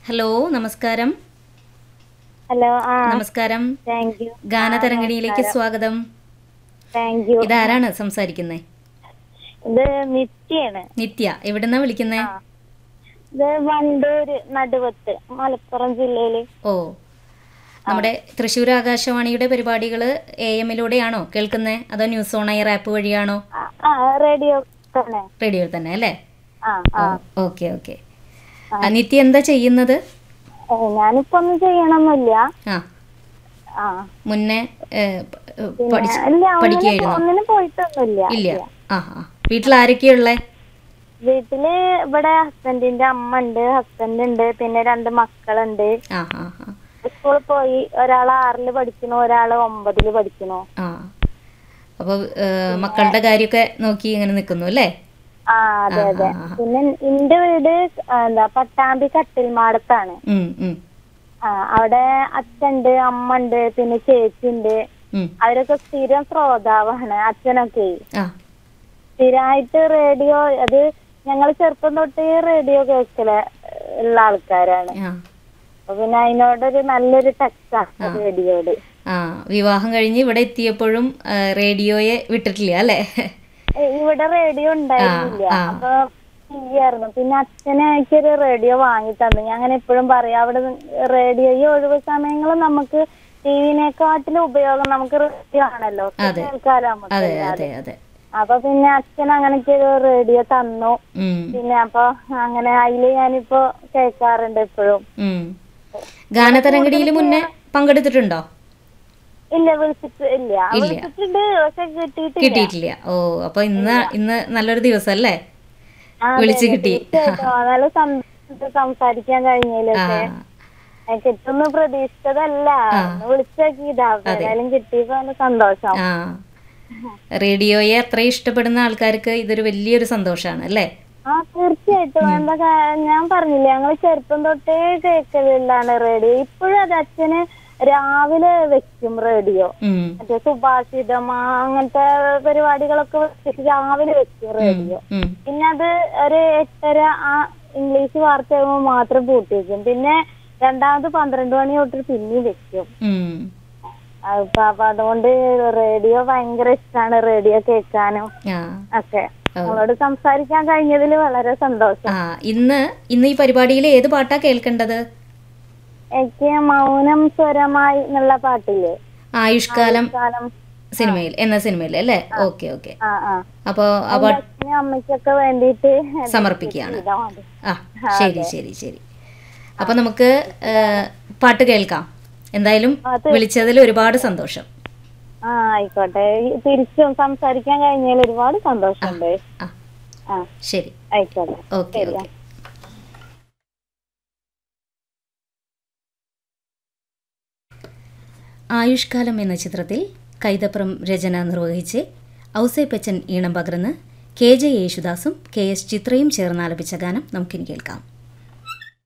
Hello നമസ്കാരം hello ആ നമസ്കാരം താങ്ക് യു ഗാനതരംഗിണിയിലേക്ക് സ്വാഗതം താങ്ക് യു ഇതാരാണ് സംസാരിക്കുന്നത് ഇത് നിത്യാണ് നിത്യ എവിടുന്നാ വിളിക്കുന്നേ ഇത് വണ്ടൂര് നടുവത്ത് മലപ്പുറം ജില്ലയില് ഓ നമ്മുടെ തൃശ്ശൂർ ആകാശവാണിയുടെ പരിപാടികൾ എ എമ്മിലൂടെയാണോ കേൾക്കുന്നത് അതോ ന്യൂസ് ഓൺ എയർ ആപ്പ് വഴിയാണോ ആ, ആ റേഡിയോ തന്നെ റേഡിയോയിൽ തന്നെ അല്ലേ ആ ആ ഓക്കെ ഓക്കെ നിത്യ എന്താ ചെയ്യുന്നത് ഏ, ഞാനിപ്പോ ഒന്നും ചെയ്യണമെന്നില്ല ആ ആ മുന്നേ ഏ, പ- ഏ, പഠിച്ച് ഇല്ല ഒന്നിനും പഠിക്കുകയായിരുന്നോ ഒന്നിനും പോയിട്ടൊന്നുമില്ല ഇല്ല ആ ആ വീട്ടിൽ ആരൊക്കെയുള്ളേ വീട്ടില് ഇവിടെ ഹസ്ബൻഡിന്റെ അമ്മ ഉണ്ട് ഹസ്ബൻഡ് ഉണ്ട് പിന്നെ രണ്ട് മക്കളുണ്ട് ആ ആ ആ സ്കൂളിൽ പോയി ഒരാൾ ആറില് പഠിക്കണു ഒരാള് ഒമ്പതില് പഠിക്കണു ആ അപ്പോൾ മക്കളുടെ കാര്യമൊക്കെ നോക്കി ഇങ്ങനെ നിൽക്കുന്നു അല്ലേ ആ അതെ ആ, അതെ ആ, ആ. പിന്നെ എന്റെ വീട് ആ, എന്താ പട്ടാമ്പി കട്ടിൽമാടത്താണ് ഉം, ഉം, ആ അവിടെ അച്ഛണ്ട് അമ്മ ഉണ്ട് പിന്നെ ചേച്ചി ഉണ്ട് ഉം. അവരൊക്കെ സ്ഥിരം ശ്രോതാവാണ് അച്ഛനൊക്കെ ആ സ്ഥിരമായിട്ട് റേഡിയോ അത് ഞങ്ങൾ ചെറുപ്പം തൊട്ടേ റേഡിയോ കേൾക്കല ഉള്ള ആൾക്കാരാണ് ആ അപ്പൊ പിന്നെ അതിനോടൊരു നല്ലൊരു ടച്ചാണ് റേഡിയോട് ആ വിവാഹം കഴിഞ്ഞ് ഇവിടെ എത്തിയപ്പോഴും ആ, റേഡിയോയെ വിട്ടിട്ടില്ല അല്ലേ ഏ, ഇവിടെ റേഡിയോ ഉണ്ടായിരുന്നില്ല ആ, ആ. അപ്പൊ ചെയ്യായിരുന്നു പിന്നെ അച്ഛനെ എനിക്കൊരു റേഡിയോ വാങ്ങി തന്നു ഞാൻ അങ്ങനെ എപ്പോഴും പറയാം അവിടെ റേഡിയോ ഈ ഒഴിവ് സമയങ്ങളിൽ നമുക്ക് ടിവിനെക്കാട്ടിലും ഉപയോഗം നമുക്ക് റേഡിയോ ആണല്ലോ അതെ. കേൾക്കാലോ നമുക്ക് അതെ എല്ലാവരും. അതെ അതെ അപ്പൊ പിന്നെ അച്ഛൻ അങ്ങനത്തെ ഒരു റേഡിയോ തന്നു ഉം, പിന്നെ അപ്പൊ അങ്ങനെ അതില് ഞാനിപ്പോ കേൾക്കാറുണ്ട് എപ്പോഴും ഉം. ഗാനതരംഗടിയിൽ മുന്നേ പങ്കെടുത്തിട്ടുണ്ടോ ഇല്ല വിളിച്ചിട്ട് ഇല്ല ഇല്ല. വിളിച്ചിട്ടുണ്ട് പക്ഷെ കിട്ടിയിട്ടില്ല കിട്ടിയിട്ടില്ല ഓ അപ്പൊ ഇന്ന് ഇന്ന് നല്ലൊരു ദിവസം അല്ലേ ആ, അതെ, വിളിച്ച് അതെ, കിട്ടി. തീർച്ചയായിട്ടും. ആ, നല്ല സന്തോഷം സംസാരിക്കാൻ ആ കഴിഞ്ഞതിലൊക്കെ കിട്ടുന്ന പ്രതീക്ഷിച്ചതല്ല ഒന്ന് വിളിച്ചോക്കിയതാ ഏതായാലും കിട്ടിയപ്പോ നല്ല സന്തോഷം ആ റേഡിയോയെ അത്ര ഇഷ്ടപ്പെടുന്ന ആൾക്കാർക്ക് ഇതൊരു വലിയൊരു സന്തോഷമാണ് അല്ലേ ആ തീർച്ചയായിട്ടും എന്താ കാ- ഞാൻ പറഞ്ഞില്ലേ ഞങ്ങള് ചെറുപ്പം തൊട്ടേ കേൾക്കലുള്ളതാണ് റേഡിയോ ഇപ്പോഴും അത് അച്ഛന് രാവിലെ വെക്കും റേഡിയോ ഉം, മറ്റേ സുഭാഷിതം ആ, അങ്ങനത്തെ പരിപാടികളൊക്കെ വെച്ചിട്ട് രാവിലെ വെക്കും റേഡിയോ ഉം, പിന്നെ അത് ഒരു എട്ടര ആ ഇംഗ്ലീഷ് വാർത്ത ആകുമ്പോൾ മാത്രം പൂട്ടി വെക്കും പിന്നെ രണ്ടാമത് പന്ത്രണ്ട് മണി തൊട്ട് പിന്നെയും വെക്കും ഉം. അപ്പൊ അപ്പൊ അതുകൊണ്ട് റേഡിയോ ഭയങ്കര ഇഷ്ടമാണ് റേഡിയോ കേൾക്കാനും ആ ഒക്കെ നമ്മളോട് സംസാരിക്കാൻ കഴിഞ്ഞതിൽ വളരെ സന്തോഷം ആ ഇന്ന് ഇന്ന് ഈ പരിപാടിയിൽ ഏത് പാട്ടാ കേൾക്കേണ്ടത് എനിക്ക് മൗനം സ്വരമായി എന്നുള്ള പാട്ടില്ലേ ആയുഷ്കാലം കാലം സിനിമയിൽ എന്ന സിനിമയിൽ അല്ലേ ഓക്കെ ഓക്കെ ആ ആ അപ്പോൾ ആ പാട്ട് അച്ഛനും അമ്മയ്ക്കൊക്കെ വേണ്ടിയിട്ട് സമർപ്പിക്കുകയാണ് ഇതാ മതി. ആ ശരി ശരി ശരി അപ്പൊ നമുക്ക് ഏ, പാട്ട് കേൾക്കാം എന്തായാലും വിളിച്ചതിൽ ഒരുപാട് സന്തോഷം ആ ആയിക്കോട്ടെ ഈ തിരിച്ചും സംസാരിക്കാൻ കഴിഞ്ഞതിൽ ഒരുപാട് സന്തോഷമുണ്ട് ആ ആ ശരി ആയിക്കോട്ടെ ഓക്കെ ശരി. ഓക്കെ ആയുഷ്കാലം എന്ന ചിത്രത്തിൽ കൈതപ്രം രചന നിർവഹിച്ച് ഔസേപ്പച്ചൻ ഈണം പകർന്ന് കെ ജെ യേശുദാസും കെ എസ് ചിത്രയും ചേർന്ന് ആലപിച്ച ഗാനം നമുക്കിനി കേൾക്കാം